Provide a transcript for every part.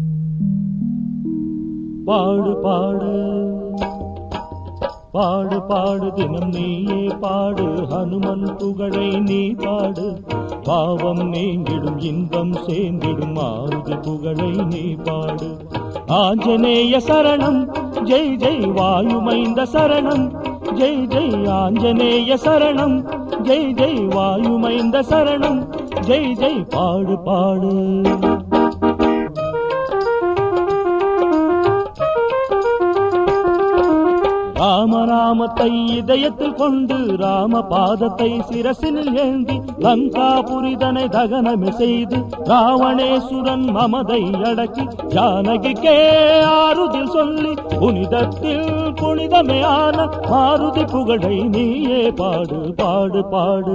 பாடு பாடு பாடு பாடு தினம் நீயே பாடு ஹனுமன் புகழை நீ பாடு பாவம் நீங்கிடும் இன்பம் சேர்ந்திடும் மாருதி புகழை நீ பாடு ஆஞ்சநேய சரணம் ஜெய் ஜெய் வாயுமைந்த சரணம் ஜெய் ஜெய் ஆஞ்சநேய சரணம் ஜெய் ஜெய் வாயுமைந்த சரணம் ஜெய் ஜெய் பாடு பாடு ராமநாமத்தை இதயத்தில் கொண்டு ராம பாதத்தை சிரசினில் ஏந்தி லங்கா புரிதனை தகனமே செய்து ராவணேசுரன் மமதை அடக்கி ஜானகிக்கே ஆறுதில் சொல்லி புனிதத்தில் புனிதமே ஆன மாருதி புகழை நீயே பாடு பாடு பாடு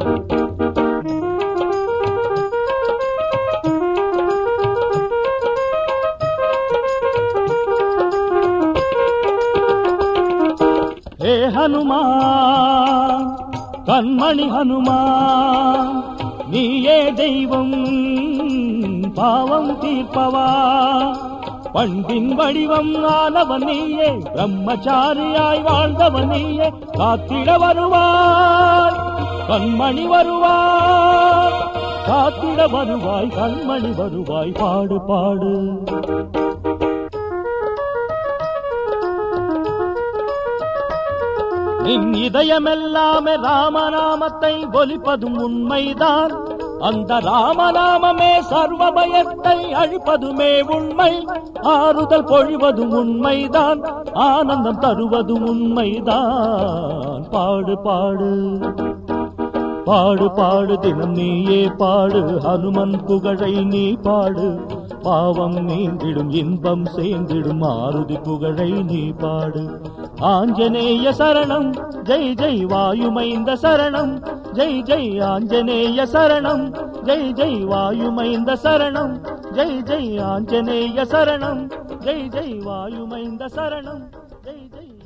ஹே ஹனுமான் கண்மணி ஹனுமான் நீயே தெய்வம் பாவம் தீர்ப்பவா பண்பின் வடிவம் ஆனவன் நீயே பிரம்மச்சாரியாய் வாழ்ந்தவன் நீயே காத்திட வருவாய் கண்மணி வருவாய் காத்திட வருவாய் கண்மணி வருவாய் பாடு பாடு நின் இதயமெல்லாமே ராமநாமத்தை ஒலிப்பதும் உண்மைதான் அந்த ராமநாமமே சர்வ பயத்தை அழிப்பதுமே உண்மை ஆறுதல் பொழிவதும் உண்மைதான் ஆனந்தம் தருவதும் உண்மைதான் பாடு பாடு பாடு பாடு தினம் நீயே பாடு ஹனுமன் புகழை நீ பாடு பாவம் நீங்கிடும் இன்பம் சேர்ந்திடும் ஆருதி புகழை நீ பாடு ஆஞ்சநேய சரணம் ஜெய் ஜெய் வாயுமைந்த சரணம் ஜெய் ஜெய் ஆஞ்சநேய சரணம் ஜெய் ஜெய் வாயுமைந்த சரணம் ஜெய் ஜெய் ஆஞ்சநேய சரணம் ஜெய் ஜெய் வாயுமைந்த சரணம் ஜெய் ஜெய்